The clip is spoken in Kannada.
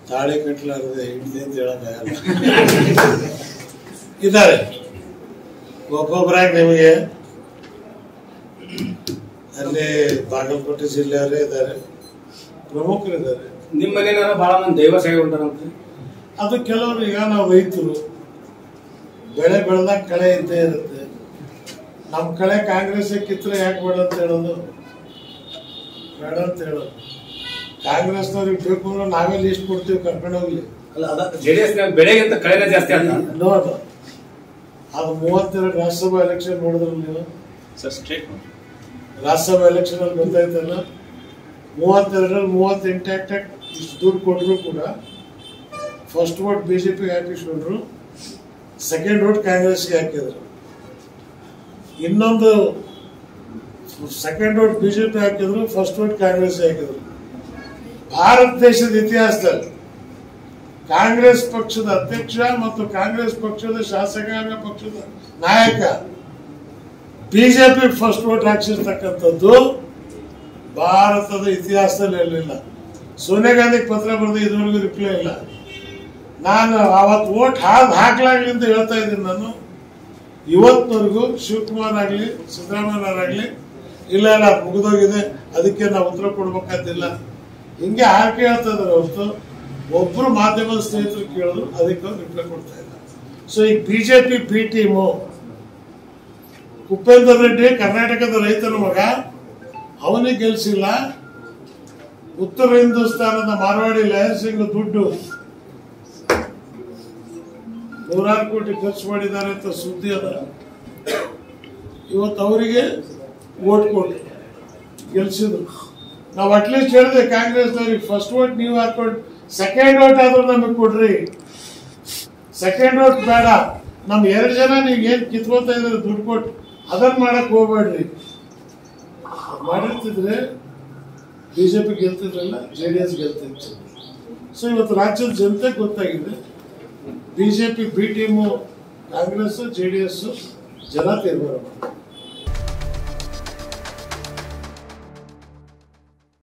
ತಾಳಿ ಕಟ್ಟಲಾರದೆ ಹೆಂಡತಿ ಅಂತ ಹೇಳಕ್ಕಾಗಲ್ಲ ಇದ್ದಾರೆ ಒಬ್ಬೊಬ್ಬರಾಗಿ ನಿಮಗೆ ಅಲ್ಲಿ ಬಾಗಲಕೋಟೆ ಜಿಲ್ಲೆಯವರೇ ಇದ್ದಾರೆ ಪ್ರಮುಖರಿದ್ದಾರೆ ನಿಮ್ಮ ಮನೇನಾರ ಬಹಳ ಮಂದಿ ದೈವ ಸೇವೆ ಉಂಟಾರಂತೆ ಅದು ಕೆಲವರು ಈಗ ನಾವು ರೈತರು ಬೆಳೆ ಬೆಳೆದಾಗ ಕಳೆ ಇದ್ದೇ ಇರುತ್ತೆ ನಮ್ಮ ಕಳೆ ಕಾಂಗ್ರೆಸ್ ಕಿತ್ತರೆ ಯಾಕೆ ಬೇಡ ಅಂತ ಹೇಳೋದು ಬೇಡ ಅಂತ ಹೇಳೋದು ಕಾಂಗ್ರೆಸ್ನವ್ರಿಗೆ ಬೇಕು ಅಂದ್ರೆ ನಾವೇ ಲಿಸ್ಟ್ ಕೊಡ್ತೀವಿ ಕರ್ಕೊಂಡು ಹೋಗ್ಲಿ ಅಲ್ಲ ಅದ ಜೆಡಿಎಸ್ ಬೆಳೆಗಿಂತ ಕಳೆನೇ ಜಾಸ್ತಿ ಅಂತ ನೋಡು ಅದು ಮೂವತ್ತೆರಡು ರಾಜ್ಯಸಭಾ ಎಲೆಕ್ಷನ್ ನೋಡಿದ್ರು ನೀವು ಸರ್ ಸ್ಟ್ರೇಟ್ ರಾಜ್ಯಸಭಾ ಎಲೆಕ್ಷನ್ ಅಲ್ಲಿ ಗೊತ್ತಾಯ್ತಲ್ಲ ಮೂವತ್ತೆರಡರಲ್ಲಿ ಮೂವತ್ತೆಂಟು ಆಕ್ಟ್ ಇಷ್ಟು ದುಡ್ಡು ಕೊಟ್ಟರು ಕೂಡ ಫಸ್ಟ್ ವೋಟ್ ಬಿಜೆಪಿಗೆ ಹಾಕಿಸ್ಕೊಂಡ್ರು ಸೆಕೆಂಡ್ ವೋಟ್ ಕಾಂಗ್ರೆಸ್ಗೆ ಹಾಕಿದ್ರು ಇನ್ನೊಂದು ಸೆಕೆಂಡ್ ವೋಟ್ ಬಿಜೆಪಿ ಹಾಕಿದ್ರು ಫಸ್ಟ್ ವೋಟ್ ಕಾಂಗ್ರೆಸ್ಗೆ ಹಾಕಿದ್ರು ಭಾರತ ದೇಶದ ಇತಿಹಾಸದಲ್ಲಿ ಕಾಂಗ್ರೆಸ್ ಪಕ್ಷದ ಅಧ್ಯಕ್ಷ ಮತ್ತು ಕಾಂಗ್ರೆಸ್ ಪಕ್ಷದ ಶಾಸಕಾಂಗ ಪಕ್ಷದ ನಾಯಕ ಬಿಜೆಪಿ ಫಸ್ಟ್ ವೋಟ್ ಹಾಕ್ಸಿರ್ತಕ್ಕಂಥದ್ದು ಭಾರತದ ಇತಿಹಾಸದಲ್ಲಿ ಇರಲಿಲ್ಲ ಸೋನಿಯಾ ಗಾಂಧಿಗೆ ಪತ್ರ ಬರೆದು ಇದುವರೆಗೂ ರಿಪ್ಲೈ ಇಲ್ಲ ನಾನು ಅವತ್ತು ವೋಟ್ ಹಾದು ಹಾಕ್ಲಾಗ್ಲಿ ಅಂತ ಹೇಳ್ತಾ ಇದ್ದೀನಿ ನಾನು ಇವತ್ತಿನವರೆಗೂ ಶಿವಕುಮಾರ್ ಆಗಲಿ ಸಿದ್ದರಾಮಯ್ಯನವರಾಗಲಿ ಇಲ್ಲ ಇಲ್ಲ ಅದ್ ಮುಗಿದೋಗಿದೆ ಅದಕ್ಕೆ ನಾವು ಉತ್ತರ ಕೊಡ್ಬೇಕಾದಿಲ್ಲ ಹಿಂಗೆ ಆಕೆ ಹೇಳ್ತಾ ಇದಾರೆ ಹೊರತು ಒಬ್ರು ಮಾಧ್ಯಮದ ಸ್ನೇಹಿತರು ಕೇಳಿದ್ರು ಅದಕ್ಕೆ ಅವ್ರು ರಿಪ್ಲೈ ಕೊಡ್ತಾ ಇಲ್ಲ ಸೊ ಈ BJP B team Upendra Reddy ಕರ್ನಾಟಕದ ರೈತನ ಮಗ ಅವನಿಗೆ ಗೆಲ್ಸಿಲ್ಲ ಉತ್ತರ ಹಿಂದೂಸ್ತಾನದ ಮಾರವಾಡಿ ಲಯರ್ ಸಿಂಗ್ ದುಡ್ಡು ನೂರಾರು ಕೋಟಿ ಖರ್ಚು ಮಾಡಿದ್ದಾರೆ ಅಂತ ಸುದ್ದಿ ಅದ ಇವತ್ತು ಅವರಿಗೆ ವೋಟ್ ಕೊಟ್ಟು ಗೆಲ್ಸಿದ್ರು ನಾವು ಅಟ್ಲೀಸ್ಟ್ ಹೇಳಿದೆ ಕಾಂಗ್ರೆಸ್ನವ್ರಿಗೆ ಫಸ್ಟ್ ವೋಟ್ ನೀವು ಹಾಕೊಂಡು ಸೆಕೆಂಡ್ ವೋಟ್ ಆದ್ರೂ ನಮಗೆ ಕೊಡ್ರಿ ಸೆಕೆಂಡ್ ವೋಟ್ ಬೇಡ ನಮ್ ಎರಡು ಜನ ನೀವು ಏನ್ ಕಿತ್ಕೋತ ಇದ್ರೆ ದುಡ್ಡು ಕೊಟ್ಟು ಅದನ್ನ ಮಾಡಕ್ ಹೋಗ್ಬೇಡ್ರಿ ಮಾಡಿರ್ತಿದ್ರೆ ಬಿಜೆಪಿ ಗೆಲ್ತಿದ್ರಲ್ಲ ಜೆ ಡಿ ಎಸ್ ಗೆಲ್ತಿತ್ತು ಸೊ ಇವತ್ತು ರಾಜ್ಯದ ಜನತೆ ಗೊತ್ತಾಗಿದೆ BJP B team Congress J D S ಜನ ತೀರ್ಮಾನ ಮಾಡ್ತಾರೆ